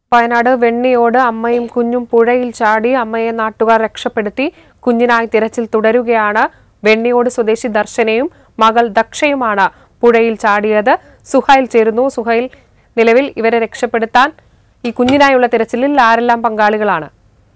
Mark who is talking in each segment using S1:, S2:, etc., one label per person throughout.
S1: വയനാട് വെണ്ണിയോട് അമ്മയും കുഞ്ഞും പുഴയിൽ ചാടി അമ്മയെ നാട്ടുകാർ രക്ഷപ്പെടുത്തി കുഞ്ഞിനായി തിരച്ചിൽ തുടരുകയാണ് വെണ്ണിയോട് സ്വദേശി ദർശനയും മകൾ ദക്ഷയുമാണ് പുഴയിൽ ചാടിയത് സുഹൈൽ ചേരുന്നു സുഹൈൽ നിലവിൽ ഇവരെ രക്ഷപ്പെടുത്താൻ ഈ കുഞ്ഞിനായുള്ള തിരച്ചിലിൽ ആരെല്ലാം പങ്കാളികളാണ്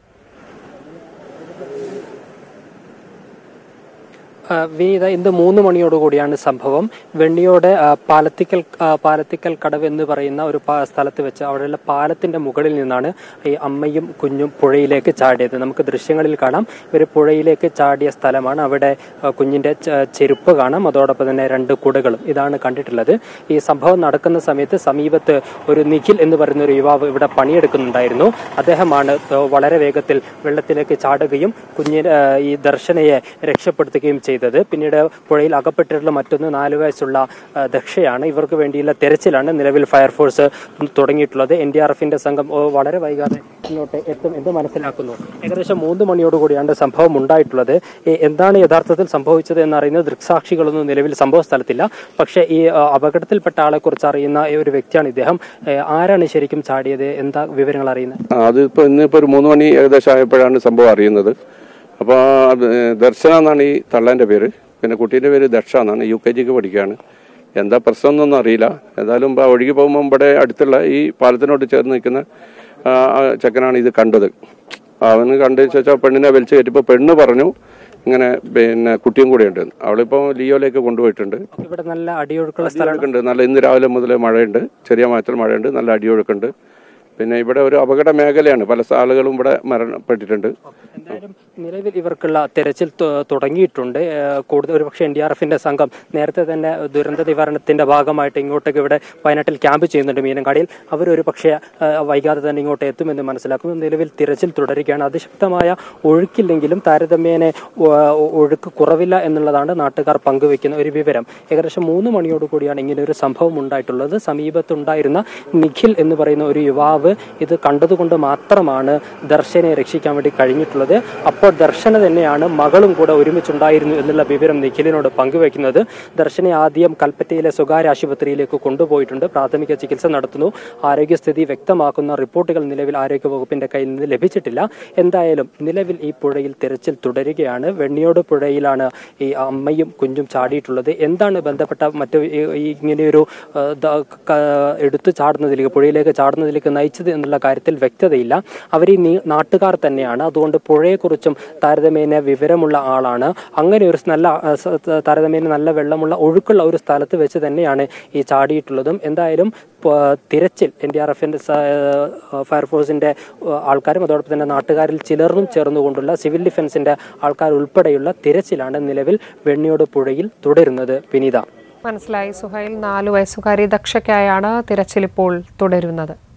S2: ആ, വിനീത ഇന്ന് മൂന്ന് മണിയോടുകൂടിയാണ് സംഭവം വെണ്ണിയോട് ആ, പാലത്തിക്കൽ ആ, പാലത്തിക്കൽ കടവ് എന്ന് പറയുന്ന ഒരു പാ- സ്ഥലത്ത് വെച്ച് അവിടെയുള്ള പാലത്തിന്റെ മുകളിൽ നിന്നാണ് ഈ അമ്മയും കുഞ്ഞും പുഴയിലേക്ക് ചാടിയത് നമുക്ക് ദൃശ്യങ്ങളിൽ കാണാം ഇവർ പുഴയിലേക്ക് ചാടിയ സ്ഥലമാണ് അവിടെ ആ, കുഞ്ഞിന്റെ ച- ചെരുപ്പ് കാണാം അതോടൊപ്പം തന്നെ രണ്ട് കുടകളും ഇതാണ് കണ്ടിട്ടുള്ളത് ഈ സംഭവം നടക്കുന്ന സമയത്ത് സമീപത്ത് ഒരു നിഖിൽ എന്ന് പറയുന്ന ഒരു യുവാവ് ഇവിടെ പണിയെടുക്കുന്നുണ്ടായിരുന്നു അദ്ദേഹമാണ് ആ, വളരെ വേഗത്തിൽ വെള്ളത്തിലേക്ക് ചാടുകയും കുഞ്ഞിന് ആ, ഈ ദർശനയെ രക്ഷപ്പെടുത്തുകയും ചെയ്തത് പിന്നീട് പുഴയിൽ അകപ്പെട്ടിട്ടുള്ള മറ്റൊന്ന് നാലു വയസ്സുള്ള ആ, ദക്ഷയാണ് ഇവർക്ക് വേണ്ടിയുള്ള തെരച്ചിലാണ് നിലവിൽ ഫയർഫോഴ്സ് തുടങ്ങിയിട്ടുള്ളത് എൻ ഡി ആർ എഫിന്റെ സംഘം ഓ, വളരെ വൈകാതെ ഇങ്ങോട്ട് എത്തും എന്ന് മനസ്സിലാക്കുന്നു ഏകദേശം മൂന്ന് മണിയോടുകൂടിയാണ് സംഭവം ഉണ്ടായിട്ടുള്ളത് ഈ എന്താണ് യഥാർത്ഥത്തിൽ സംഭവിച്ചത് എന്നറിയുന്ന ദൃക്സാക്ഷികളൊന്നും നിലവിൽ സംഭവ സ്ഥലത്തില്ല പക്ഷേ ഈ ആ, അപകടത്തിൽപ്പെട്ട ആളെ കുറിച്ച് അറിയുന്ന ഈ ഒരു വ്യക്തിയാണ് ഇദ്ദേഹം ഏ, ആരാണ് ശരിക്കും ചാടിയത് എന്താ വിവരങ്ങൾ അറിയുന്നത്
S3: ആ, അതിപ്പോ ഇന്നിപ്പോ ഒരു മൂന്ന് മണി ഏകദേശം ആയപ്പോഴാണ് സംഭവം അറിയുന്നത് അപ്പോൾ അത് ദർശന എന്നാണ് ഈ തള്ളേൻ്റെ പേര് പിന്നെ കുട്ടീൻ്റെ പേര് ദക്ഷ എന്നാണ് യു കെ ജിക്ക് പഠിക്കുകയാണ് എന്താ പ്രശ്നം എന്നൊന്നും അറിയില്ല ഏതായാലും ഇപ്പൊ ഒഴുകി പോകുമ്പോൾ ഇവിടെ അടുത്തുള്ള ഈ പാലത്തിനോട് ചേർന്ന് നിൽക്കുന്ന ആ, ആ ചെക്കനാണ് ഇത് കണ്ടത് അവന് കണ്ടു വെച്ചാൽ പെണ്ണിനെ വലിച്ചു കയറ്റിപ്പോൾ പെണ്ണ് പറഞ്ഞു ഇങ്ങനെ പിന്നെ കുട്ടിയും കൂടെ ഉണ്ട് അവളിപ്പോൾ ലിയോയിലേക്ക് കൊണ്ടുപോയിട്ടുണ്ട്
S2: ഇവിടെ നല്ല അടിയൊഴുക്കുള്ള സ്ഥലം
S3: അടിയൊഴുക്കുണ്ട് നല്ല ഇന്ന് രാവിലെ മുതൽ മഴയുണ്ട് ചെറിയ മാറ്റത്തിൽ മഴയുണ്ട് നല്ല അടിയൊഴുക്കുണ്ട് പിന്നെ ഇവിടെ ഒരു അപകട മേഖലയാണ് പല ആളുകളും ഇവിടെ മരണപ്പെട്ടിട്ടുണ്ട്
S2: എന്തായാലും നിലവിൽ ഇവർക്കുള്ള തെരച്ചിൽ തു- തുടങ്ങിയിട്ടുണ്ട് ഏഹ് കൂടുതൽ ഒരുപക്ഷെ എൻ ഡി ആർ എഫിന്റെ സംഘം നേരത്തെ തന്നെ ദുരന്ത നിവാരണത്തിന്റെ ഭാഗമായിട്ട് ഇങ്ങോട്ടേക്ക് ഇവിടെ വയനാട്ടിൽ ക്യാമ്പ് ചെയ്യുന്നുണ്ട് മീനങ്കാടിയിൽ അവർ ഒരു പക്ഷേ ഏഹ് വൈകാതെ തന്നെ ഇങ്ങോട്ട് എത്തുമെന്ന് മനസ്സിലാക്കുന്നു നിലവിൽ തിരച്ചിൽ തുടരുകയാണ് അതിശക്തമായ ഒഴുക്കില്ലെങ്കിലും താരതമ്യേന ഒ- ഒഴുക്ക് കുറവില്ല എന്നുള്ളതാണ് നാട്ടുകാർ പങ്കുവെക്കുന്ന ഒരു വിവരം ഏകദേശം മൂന്ന് മണിയോട് കൂടിയാണ് ഇങ്ങനെ ഒരു സംഭവം ഉണ്ടായിട്ടുള്ളത് സമീപത്തുണ്ടായിരുന്ന നിഖിൽ എന്ന് പറയുന്ന ഒരു യുവാവ് ഇത് കണ്ടതുകൊണ്ട് മാത്രമാണ് ദർശനെ രക്ഷിക്കാൻ വേണ്ടി കഴിഞ്ഞിട്ടുള്ളത് അപ്പോൾ ദർശന തന്നെയാണ് മകളും കൂടെ ഒരുമിച്ചുണ്ടായിരുന്നു എന്നുള്ള വിവരം നിഖിലിനോട് പങ്കുവെക്കുന്നത് ദർശനെ ആദ്യം കൽപ്പറ്റയിലെ സ്വകാര്യ ആശുപത്രിയിലേക്ക് കൊണ്ടുപോയിട്ടുണ്ട് പ്രാഥമിക ചികിത്സ നടത്തുന്നു ആരോഗ്യസ്ഥിതി വ്യക്തമാക്കുന്ന റിപ്പോർട്ടുകൾ നിലവിൽ ആരോഗ്യവകുപ്പിന്റെ കയ്യിൽ നിന്ന് ലഭിച്ചിട്ടില്ല എന്തായാലും നിലവിൽ ഈ പുഴയിൽ തിരച്ചിൽ തുടരുകയാണ് വെണ്ണിയോട് പുഴയിലാണ് ഈ അമ്മയും കുഞ്ഞും ചാടിയിട്ടുള്ളത് എന്താണ് ബന്ധപ്പെട്ട മറ്റു ഈ- ഈ ഇങ്ങനെയൊരു ആ, ദ- ക- എടുത്തു ചാടുന്നതിലേക്ക് പുഴയിലേക്ക് ചാടുന്നതിലേക്ക് നയിച്ചത് എന്നുള്ള കാര്യത്തിൽ വ്യക്തതയില്ല അവർ ഈ നീ- നാട്ടുകാർ തന്നെയാണ് അതുകൊണ്ട് പുഴയെക്കുറിച്ചും താരതമ്യേന വിവരമുള്ള ആളാണ് അങ്ങനെ ഒരു നല്ല ആ, സ- ത- താരതമ്യേന നല്ല വെള്ളമുള്ള ഒഴുക്കുള്ള ഒരു സ്ഥലത്ത് വെച്ച് തന്നെയാണ് ഈ ചാടിയിട്ടുള്ളതും എന്തായാലും പ- തിരച്ചിൽ എൻ ഡി ആർ എഫിന്റെ ഫയർഫോഴ്സിന്റെ ആൾക്കാരും അതോടൊപ്പം തന്നെ നാട്ടുകാരിൽ ചിലർന്നും ചേർന്നുകൊണ്ടുള്ള സിവിൽ ഡിഫൻസിന്റെ ആൾക്കാർ ഉൾപ്പെടെയുള്ള തിരച്ചിലാണ് നിലവിൽ വെണ്ണിയോട് പുഴയിൽ തുടരുന്നത് വിനീത
S1: മനസ്സിലായി സുഹൈൽ നാലു വയസ്സുകാരി ദക്ഷയ്ക്കായാണ് തിരച്ചിൽ ഇപ്പോൾ തുടരുന്നത്